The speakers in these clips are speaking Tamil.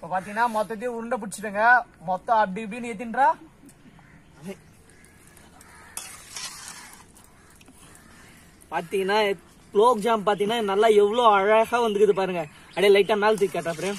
இப்ப பாத்தீங்கன்னா மொத்தத்தையும் உருண்டை பிடிச்சிடுங்க மொத்தம் அப்படி இப்படின்னு ஏத்தின்றா பாத்தீங்கன்னா குலோப் ஜாம் பாத்தீங்கன்னா நல்லா எவ்வளவு அழகா வந்துக்குது பாருங்க அப்படியே லைட்டா மேல தூக்கி காட்டுறேன் பிரேம்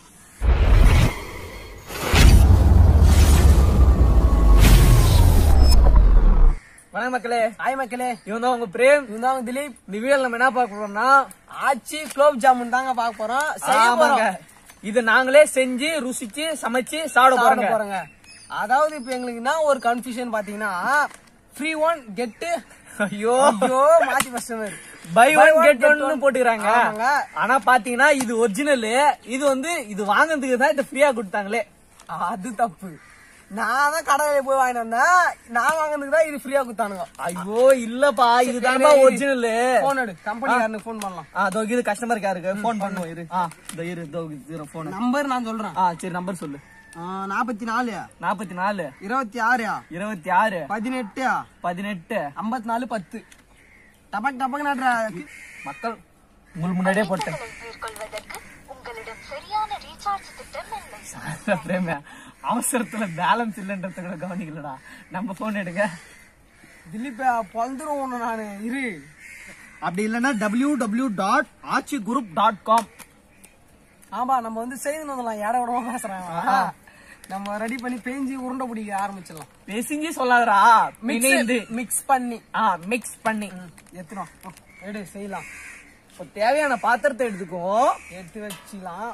வணக்கம் மக்களே ஹாய் மக்களே இவன் தான் உங்க பிரேம் இவன் தான் திலீப் இந்த வீடியோல நம்ம என்ன பார்க்க போறோம்னா ஆச்சி குலோப் ஜாமுன் தாங்க பார்க்க போறோம் செய்ய ஆமாங்க போறோம் இது நாங்களே செஞ்சு ருசிச்சு சமைச்சு சாப்பிட சாப்பிட போறோங்க போறோங்க அதாவது இப்ப எங்களுக்கு என்ன ஒரு கன்ஃபியூஷன் பாத்தீங்கன்னா ஃப்ரீ ஒன் கெட் ஐயோ ஐயோ மாத்தி customer buy Buy one one, get get ஒன்னு one. போட்டுக்கிறாங்க ஆமாங்க. ஆனா பாத்தீங்கன்னா இது ஒரிஜினல் இது வந்து இது வாங்குறதுக்கு தான் இது ஃப்ரீயா கொடுத்தாங்களே அது தப்பு நான் தான் கடையில போய் வாங்கிட்டு வந்தேன் நான் வாங்கினதுக்கு தான் இது ஃப்ரீயா கொடுத்தானுங்க ஐயோ இல்லப்பா இதுதான்ப்பா ஒரிஜினல் போன் எடு கம்பெனிக்காரனுக்கு ஃபோன் பண்ணலாம் ஆ இதோ இது கஸ்டமர் கேருக்கு ஃபோன் பண்ணுவோம் இரு ஆ இதோ இரு இதோ இது ஃபோன் நம்பர் நான் சொல்றேன் ஆ சரி நம்பர் சொல்லு நாற்பத்தி நாலு நாற்பத்தி நாலு இருபத்தி ஆறு இருபத்தி ஆறு பதினெட்டு பதினெட்டு ஐம்பத்தி நாலு பத்து டபக் டபக் நடுற மக்கள் உங்களுக்கு முன்னாடியே போட்டேன் மேற்கொள்வதற்கு உங்களிடம் சரியான ரீசார்ஜ் திட்டம் இல்லை பிரேம அவசரத்துல பேலன்ஸ் இல்லைன்றத கூட கவனிக்கலடா நம்ம போன் எடுங்க திலீப் பொழுதுரும் ஒண்ணு நானு இரு அப்படி இல்லைன்னா W W dot Aachi group dot com ஆமா நம்ம வந்து செய்து வந்துடலாம் இட விடமா பேசுறாங்க நம்ம ரெடி பண்ணி பேஞ்சி உருண்டை பிடிக்க ஆரம்பிச்சிடலாம் பேசிஞ்சு சொல்லாதடா மிக்ஸ் மிக்ஸ் பண்ணி ஆ மிக்ஸ் பண்ணி எத்தணும் எடு செய்யலாம் இப்போ தேவையான பாத்திரத்தை எடுத்துக்குவோம் எடுத்து வச்சுக்கலாம்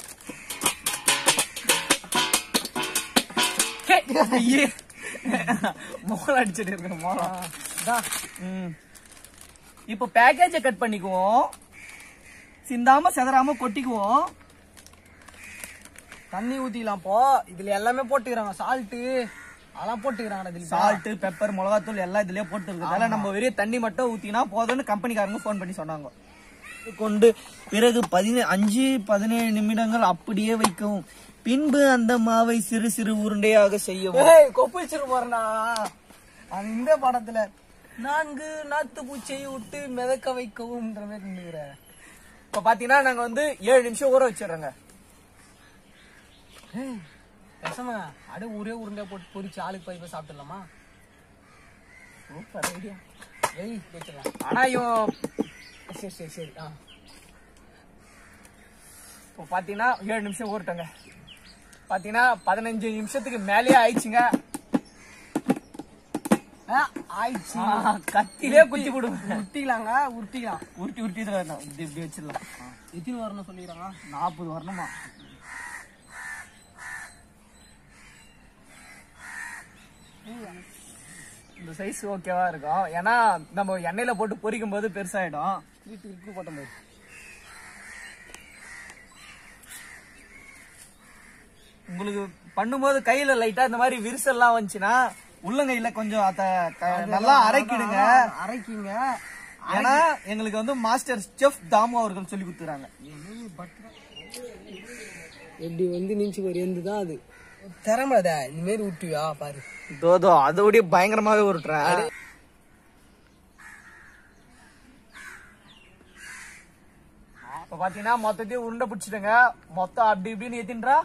ஐயே. மோளம் அடிச்சிட்டு இருக்க மோளம் இதான் ம். இப்போ பேக்கேஜை கட் பண்ணிக்குவோம் சிந்தாம செதறாம கொட்டிக்குவோம் தண்ணி ஊத்திக்கலாம் போ இதுல எல்லாமே போட்டுக்கிறாங்க சால்ட்டு அதெல்லாம் போட்டுக்கிறாங்க திலீப் சால்ட் பெப்பர் மிளகாத்தூள் எல்லாம் இதுலயே போட்டு இருக்கிறதால நம்ம வெறும் தண்ணி மட்டும் ஊத்தினா போதும்னு கம்பெனிக்காரங்க ஃபோன் பண்ணி சொன்னாங்க கொண்டு பிறகு பதினே அஞ்சு பதினேழு நிமிடங்கள் அப்படியே வைக்கவும் பின்பு அந்த மாவை சிறு சிறு உருண்டையாக செய்யவும் ஏய் கொப்பிச்சிரு போறேன்டா அது இந்த படத்துல நான்கு நாத்து பூச்சியை விட்டு மிதக்க வைக்கவும்ன்ற மாதிரி நின்னுக்கிற இப்ப பாத்தீங்கன்னா நாங்க வந்து ஏழு நிமிஷம் ஊற வச்சிடுறோங்க பேசாம அப்படியே ஒரே உருண்டையா போட்டு பொரிச்சு ஆளுக்கு போய் போய் சாப்பிட்டுலாமா சூப்பர் ஐடியா ஏய் வச்சிடலாம் ஆனா இவன் சரி சரி சரி ஆ இப்போ பாத்தீங்கன்னா ஏழு நிமிஷம் ஊறட்டோங்க பாத்தீங்கன்னா பதினஞ்சு நிமிஷத்துக்கு மேலேயே ஆயிடுச்சுங்க ஆ, ஆயிடுச்சு ஆ, கத்திலே குத்தி போடுவேன் உருட்டிக்கலாங்க உருட்டிக்கலாம் உருட்டி உருட்டி இதுல வேண்டாம். இப்படி இப்படி வச்சிடலாம் எத்தனை வரணும் சொல்லிடுறாங்க நாற்பது வரணுமா இந்த சைஸ் ஓகேவா இருக்கும் ஏன்னா நம்ம எண்ணெயில போட்டு பொரிக்கும் போது பெருசாயிடும் வீட்டு இருக்கு போட்ட மாதிரி உங்களுக்கு பண்ணும்போது கையில லைட்டா இந்த மாதிரி விரிசல்லாம் வந்துச்சுன்னா உள்ளங்கையில கொஞ்சம் அத க- நல்லா அரைக்கிடுங்க அரைக்கிங்க ஏன்னா எங்களுக்கு வந்து மாஸ்டர் செஃப் தாமு அவர்கள் சொல்லி கொடுத்துறாங்க எப்படி வந்து நின்று ஒரு எந்து தான் அது திறமைத இந்த மாதிரி விட்டுவியா பாரு தோதோ அதோடய பயங்கரமாவே உருட்டுறேன் இப்ப பாத்தீங்கன்னா மொத்தத்தையும் உருண்டை பிடிச்சிடுங்க மொத்தம் அப்படி இப்படின்னு ஏத்தின்றா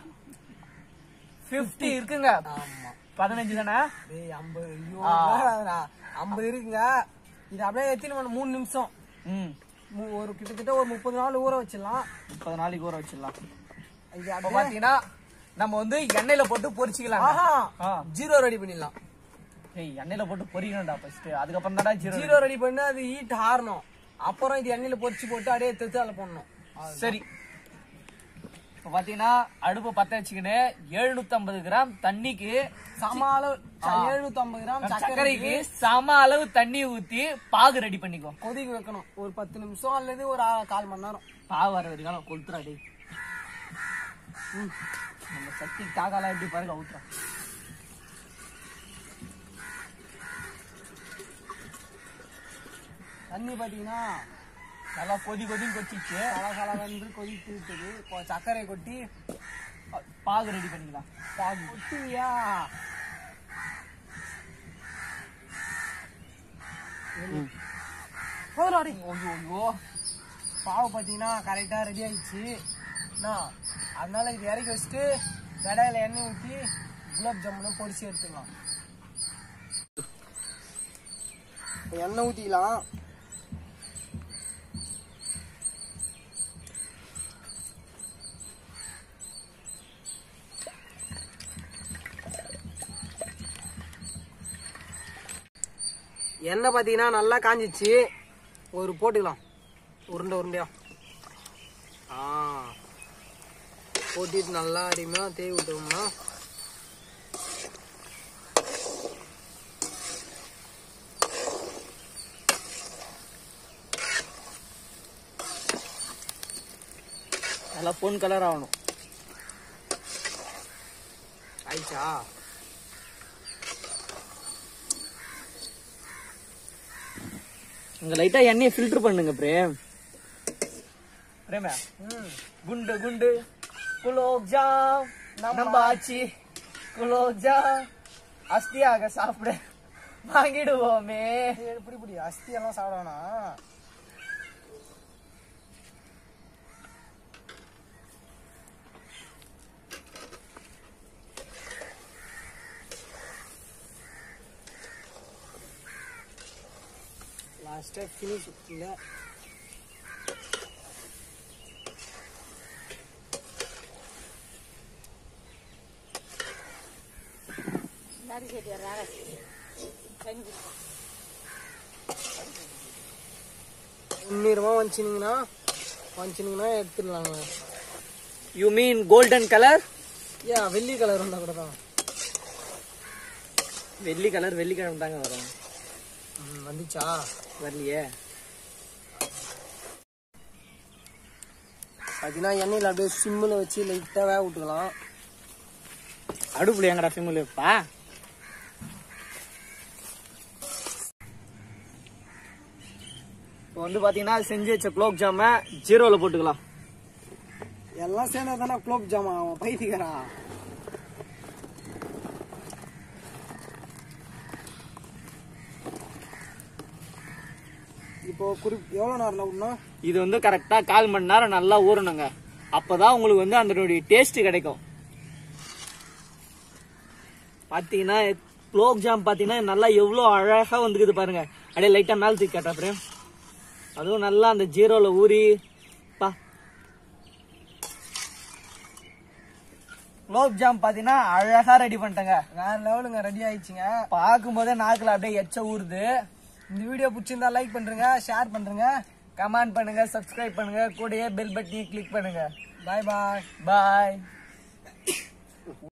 50 இருக்குங்க ஆமா பதினஞ்சு தானே டேய் ஐம்பது ஐயோ ஆ. என்னடா, ஐம்பது இருக்குங்க இது அப்படியே எத்தனை மணி மூணு நிமிஷம் ம் மு- ஒரு கிட்டத்தட்ட ஒரு முப்பது நாள் ஊற வச்சிடலாம் முப்பது நாளைக்கு ஊற வச்சிடலாம் இது இப்ப அப்படியே பாத்தீங்கன்னா நம்ம வந்து எண்ணெயில போட்டு பொரிச்சுக்கலாம் ஆஹா ஆ. ஜீரோ ரெடி பண்ணிடலாம் ஏய் எண்ணெயில போட்டு பொரிக்கணும்டா ஃபர்ஸ்ட் அதுக்கப்புறம் தான்டா ஜீரோ ஜீரோ ரெடி பண்ணி அது ஹீட் ஆறணும் அப்புறம் இது எண்ணெயில பொரிச்சு போட்டு அப்படியே தெத்து அதில் போடணும் சரி இப்ப பாத்தீங்கன்னா அடுப்பு பத்த வச்சுக்கின்னு 750 கிராம் தண்ணிக்கு சம அளவு எழுநூத்தி ஐம்பது கிராம் சர்க்கரைக்கு சர்க்கரைக்கு சம அளவு தண்ணி ஊத்தி பாகு ரெடி பண்ணிக்கோ கொதிக்க வைக்கணும் ஒரு பத்து நிமிஷம் அல்லது ஒரு அரை- கால் மணி நேரம் பாகு வர வரைக்கும் கொளுத்துறா டேய் ம். நம்ம சக்தி காக்காலாம் எப்படி பாருங்க ஊத்துறா தண்ணி பாத்தீங்கன்னா நல்லா கொதி கொதின்னு கொச்சிச்சு கலகல வந்து கொதித்து விட்டது இப்போ சர்க்கரை கொட்டி பாகு ரெடி பண்ணிக்கலாம் பாகு கொட்டுவியா போதும் ஐயோ ஐயோ பாவு பார்த்தீங்கன்னா கரெக்டாக ரெடி ஆயிடுச்சு என்ன அதனால இது இறக்கி வச்சுட்டு கடாயில எண்ணெய் ஊற்றி குலாப் ஜாமுனை பொரிச்சு எடுத்துக்கலாம் எண்ணெய் ஊற்றிக்கலாம் எண்ணெய் பார்த்தீங்கன்னா நல்லா காஞ்சிச்சு ஒரு போட்டுக்கலாம் உருண்டை உருண்டையா ஆ போட்டிட்டு நல்லா அடிமையா தேய் விட்டோம்னா நல்லா பொன் கலர் ஆகணும் ஆயிடுச்சா இங்க லைட்டா எண்ணெயை ஃபில்டர் பண்ணுங்க பிரேம் பிரேமே ம் குண்டு குண்டு குலோப் ஜாம் நம்ம ஆச்சி குலோப் ஜாம் அஸ்தியாக சாப்பிட வாங்கிடுவோமே இது எப்படி இப்படி அஸ்தி எல்லாம் சாப்பிடணும் லாஸ்ட்டாக ஃபினிஷ் இல்லை முன்னீரமாக வந்துச்சினிங்கன்னா வந்துச்சினிங்கன்னா எடுத்துடலாங்க யூ மீன் கோல்டன் கலர் ஏன் வெள்ளி கலர் வந்தால் கூட தான் வெள்ளி கலர் வெள்ளிக்கிழமை தாங்க வரும் ம், வந்துச்சா வரலையே பார்த்தீங்கன்னா எண்ணெயில் அப்படியே சிம்மில் வச்சு லைட்டாக வேக விட்டுக்கலாம் அடுப்புல எங்கடா சிம்மில் வைப்பா இப்போ வந்து பாத்தீங்கன்னா செஞ்சு வச்ச குலோப் ஜாம ஜீரோல போட்டுக்கலாம் எல்லாம் சேர்ந்தா தானே குலோப் ஜாமா அவன் பைத்தியக்காரா இப்போ குறி எவ்வளோ நேரம் விடணும் இது வந்து கரெக்டா கால் மணி நேரம் நல்லா ஊறணுங்க அப்பதான் உங்களுக்கு வந்து அதனுடைய டேஸ்ட் கிடைக்கும் பாத்தீங்கன்னா குலோப் ஜாம் பாத்தீங்கன்னா நல்லா எவ்வளோ அழகா வந்துக்குது பாருங்க அப்படியே லைட்டா மேல தூக்கி காட்டா பிரேம் அதுவும் நல்லா அந்த ஜீரோல ஊறி பா குலோப் ஜாம் பாத்தீங்கன்னா அழகா ரெடி பண்ணிட்டேங்க வேற லெவலுங்க ரெடி ஆயிடுச்சுங்க பார்க்கும்போதே நாக்குல அப்படியே எச்ச ஊறுது இந்த வீடியோ பிடிச்சிருந்தா லைக் பண்ணுறேங்க ஷேர் பண்ணுறேங்க கமெண்ட் பண்ணுங்க சப்ஸ்கிரைப் பண்ணுங்க கூடயே பெல் பட்டனையும் கிளிக் பண்ணுங்க பாய் பாய் பாய்